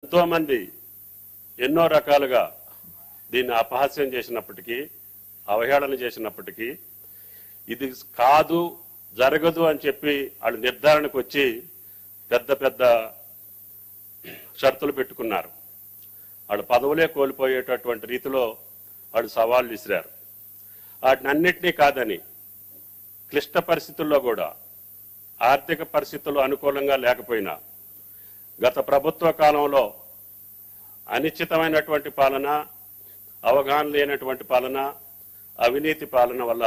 ఎంతో మంది ఎన్నో రకాలుగా దీన్ని అపహాస్యం చేసినప్పటికీ అవహేళన చేసినప్పటికీ ఇది కాదు జరగదు అని చెప్పి వాళ్ళు నిర్ధారణకు వచ్చి పెద్ద పెద్ద షరతులు పెట్టుకున్నారు వాళ్ళు పదవులే కోల్పోయేటటువంటి రీతిలో వాళ్ళు సవాళ్ళు విసిరారు వాటినన్నిటినీ కాదని క్లిష్ట పరిస్థితుల్లో కూడా ఆర్థిక పరిస్థితులు అనుకూలంగా లేకపోయినా గత ప్రభుత్వ కాలంలో అనిశ్చితమైనటువంటి పాలన అవగాహన లేనటువంటి పాలన అవినీతి పాలన వల్ల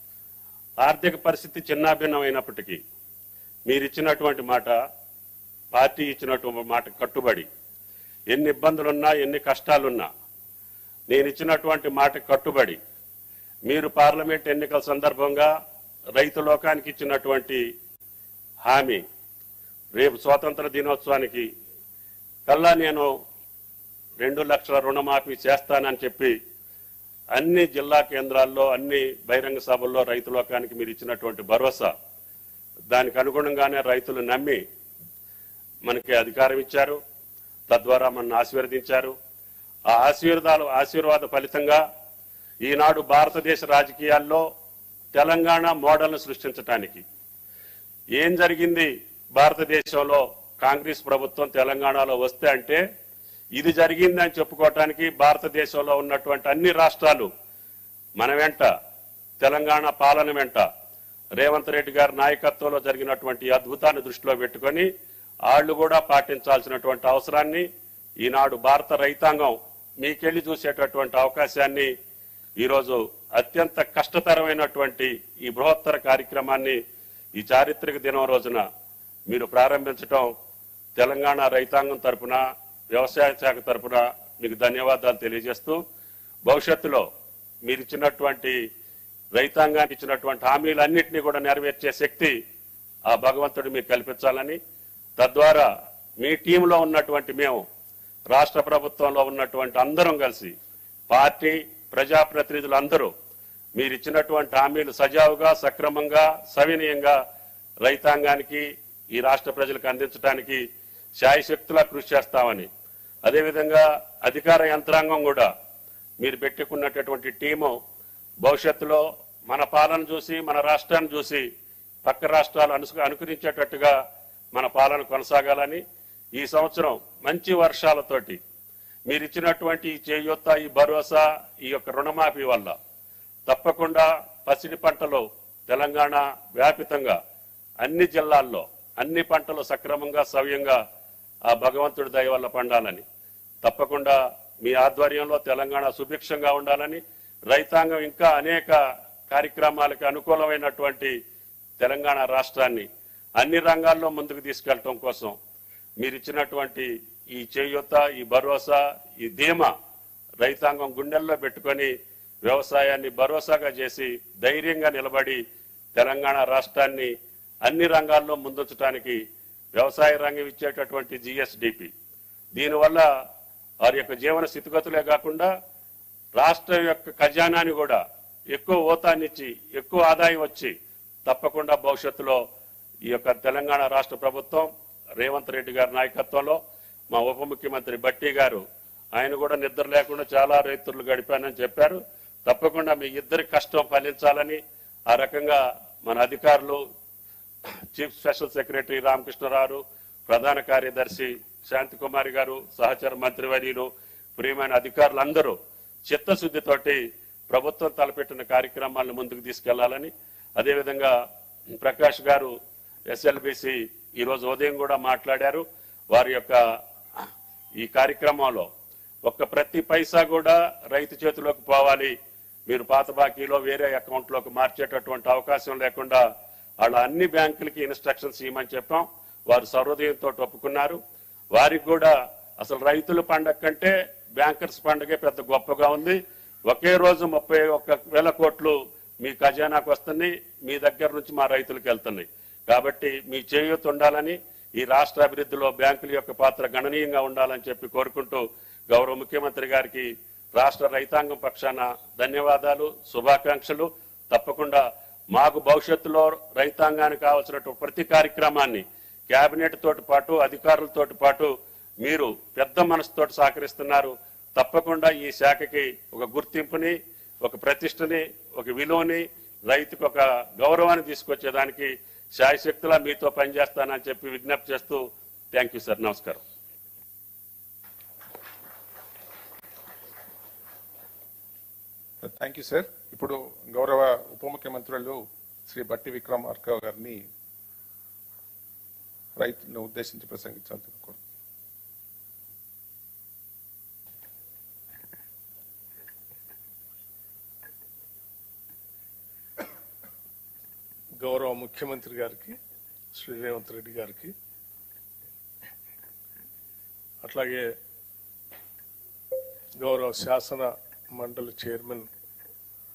ఆర్థిక పరిస్థితి చిన్నాభిన్నమైనప్పటికీ మీరు ఇచ్చినటువంటి మాట పార్టీ ఇచ్చినటువంటి మాట కట్టుబడి ఎన్ని ఇబ్బందులున్నా ఎన్ని కష్టాలున్నా నేను ఇచ్చినటువంటి మాట కట్టుబడి మీరు పార్లమెంట్ ఎన్నికల సందర్భంగా రైతు లోకానికి ఇచ్చినటువంటి హామీ రేపు స్వాతంత్ర దినోత్సవానికి కల్లా నేను రెండు లక్షల రుణమాఫీ చేస్తానని చెప్పి అన్ని జిల్లా కేంద్రాల్లో అన్ని బహిరంగ సభల్లో రైతు లోకానికి మీరు ఇచ్చినటువంటి భరోసా దానికి అనుగుణంగానే రైతులు నమ్మి మనకి అధికారం ఇచ్చారు తద్వారా మనల్ని ఆశీర్వదించారు ఆ ఆశీర్వాదాలు ఆశీర్వాద ఫలితంగా ఈనాడు భారతదేశ రాజకీయాల్లో తెలంగాణ మోడల్ను సృష్టించటానికి ఏం జరిగింది భారతదేశంలో కాంగ్రెస్ ప్రభుత్వం తెలంగాణలో వస్తే అంటే ఇది జరిగిందని చెప్పుకోవటానికి భారతదేశంలో ఉన్నటువంటి అన్ని రాష్ట్రాలు మన వెంట తెలంగాణ పాలన వెంట రేవంత్ రెడ్డి గారి నాయకత్వంలో జరిగినటువంటి ఈ అద్భుతాన్ని దృష్టిలో పెట్టుకొని వాళ్ళు కూడా పాటించాల్సినటువంటి అవసరాన్ని ఈనాడు భారత రైతాంగం మీకెళ్లి చూసేటటువంటి అవకాశాన్ని ఈరోజు అత్యంత కష్టతరమైనటువంటి ఈ బృహత్తర కార్యక్రమాన్ని ఈ చారిత్రక దినం రోజున మీరు ప్రారంభించటం తెలంగాణ రైతాంగం తరపున వ్యవసాయ శాఖ తరపున మీకు ధన్యవాదాలు తెలియజేస్తూ భవిష్యత్తులో మీరు ఇచ్చినటువంటి రైతాంగానికి ఇచ్చినటువంటి హామీలన్నింటినీ కూడా నెరవేర్చే శక్తి ఆ భగవంతుడు మీకు కల్పించాలని తద్వారా మీ టీంలో ఉన్నటువంటి మేము రాష్ట్ర ప్రభుత్వంలో ఉన్నటువంటి అందరం కలిసి పార్టీ ప్రజాప్రతినిధులు అందరూ మీరు ఇచ్చినటువంటి హామీలు సజావుగా సక్రమంగా సవినయంగా రైతాంగానికి ఈ రాష్ట్ర ప్రజలకు అందించడానికి శాయశక్తులా కృషి చేస్తామని అదేవిధంగా అధికార యంత్రాంగం కూడా మీరు పెట్టుకున్నటువంటి టీము భవిష్యత్తులో మన పాలన చూసి మన రాష్ట్రాన్ని చూసి పక్క రాష్ట్రాలు అను అనుకరించేటట్టుగా మన పాలన కొనసాగాలని ఈ సంవత్సరం మంచి వర్షాలతోటి మీరు ఇచ్చినటువంటి ఈ చేయూత ఈ భరోసా ఈ యొక్క రుణమాఫీ వల్ల తప్పకుండా పసిడి పంటలు తెలంగాణ వ్యాపితంగా అన్ని జిల్లాల్లో అన్ని పంటలు సక్రమంగా సవ్యంగా ఆ భగవంతుడి దయ వల్ల పండాలని తప్పకుండా మీ ఆధ్వర్యంలో తెలంగాణ సుభిక్షంగా ఉండాలని రైతాంగం ఇంకా అనేక కార్యక్రమాలకు అనుకూలమైనటువంటి తెలంగాణ రాష్ట్రాన్ని అన్ని రంగాల్లో ముందుకు తీసుకెళ్ళటం కోసం మీరు ఇచ్చినటువంటి ఈ చేయూత ఈ భరోసా ఈ ధీమా రైతాంగం గుండెల్లో పెట్టుకొని వ్యవసాయాన్ని భరోసాగా చేసి ధైర్యంగా నిలబడి తెలంగాణ రాష్ట్రాన్ని అన్ని రంగాల్లో ముందుంచడానికి వ్యవసాయ రంగం ఇచ్చేటటువంటి జిఎస్డిపి దీనివల్ల వారి యొక్క జీవన స్థితిగతులే కాకుండా రాష్ట్రం యొక్క ఖజానాని కూడా ఎక్కువ ఓతాన్నిచ్చి ఎక్కువ ఆదాయం వచ్చి తప్పకుండా భవిష్యత్తులో ఈ యొక్క తెలంగాణ రాష్ట్ర ప్రభుత్వం రేవంత్ రెడ్డి గారి నాయకత్వంలో మా ఉప ముఖ్యమంత్రి బట్టి గారు ఆయన కూడా నిద్ర లేకుండా చాలా రైతులు గడిపానని చెప్పారు తప్పకుండా మీ ఇద్దరి కష్టం ఫలించాలని ఆ రకంగా మన అధికారులు చీఫ్ స్పెషల్ సెక్రటరీ రామకృష్ణరావు ప్రధాన కార్యదర్శి శాంతికుమారి గారు సహచర మంత్రివర్యులు ప్రియమైన అధికారులందరూ చిత్తశుద్ధితోటి ప్రభుత్వం తలపెట్టిన కార్యక్రమాలను ముందుకు తీసుకెళ్లాలని అదేవిధంగా ప్రకాష్ గారు ఎస్ఎల్బిసి ఈ రోజు ఉదయం కూడా మాట్లాడారు వారి యొక్క ఈ కార్యక్రమంలో ఒక్క ప్రతి పైసా కూడా రైతు చేతిలోకి పోవాలి మీరు పాత బాకీలో వేరే అకౌంట్లోకి మార్చేటటువంటి అవకాశం లేకుండా వాళ్ళ అన్ని బ్యాంకులకి ఇన్స్ట్రక్షన్స్ ఇవ్వమని చెప్పాం వారు సర్వోదయంతో ఒప్పుకున్నారు వారికి కూడా అసలు రైతుల పండగ కంటే బ్యాంకర్స్ పండగే పెద్ద గొప్పగా ఉంది ఒకే రోజు ముప్పై ఒక్క వేల కోట్లు మీ ఖజానాకు వస్తున్నాయి మీ దగ్గర నుంచి మా రైతులకు వెళ్తున్నాయి కాబట్టి మీ చేయూత ఉండాలని ఈ రాష్ట్ర అభివృద్ధిలో బ్యాంకుల యొక్క పాత్ర గణనీయంగా ఉండాలని చెప్పి కోరుకుంటూ గౌరవ ముఖ్యమంత్రి గారికి రాష్ట్ర రైతాంగం పక్షాన ధన్యవాదాలు శుభాకాంక్షలు తప్పకుండా మాకు భవిష్యత్తులో రైతాంగానికి కావాల్సినటువంటి ప్రతి కార్యక్రమాన్ని కేబినెట్ తోటి పాటు అధికారులతోటి పాటు మీరు పెద్ద మనసుతో సహకరిస్తున్నారు తప్పకుండా ఈ శాఖకి ఒక గుర్తింపుని ఒక ప్రతిష్టని ఒక విలువని రైతుకు ఒక గౌరవాన్ని తీసుకొచ్చేదానికి శాయశక్తులా మీతో పనిచేస్తానని చెప్పి విజ్ఞప్తి చేస్తూ థ్యాంక్ యూ సార్ నమస్కారం థ్యాంక్ యూ సార్ ఇప్పుడు గౌరవ ఉప ముఖ్యమంత్రులు శ్రీ బట్టి విక్రమార్క గారిని రైతులను ఉద్దేశించి ప్రసంగించాలని కోరు గౌరవ ముఖ్యమంత్రి గారికి శ్రీ రేవంత్ రెడ్డి గారికి అట్లాగే గౌరవ శాసన మండలి చైర్మన్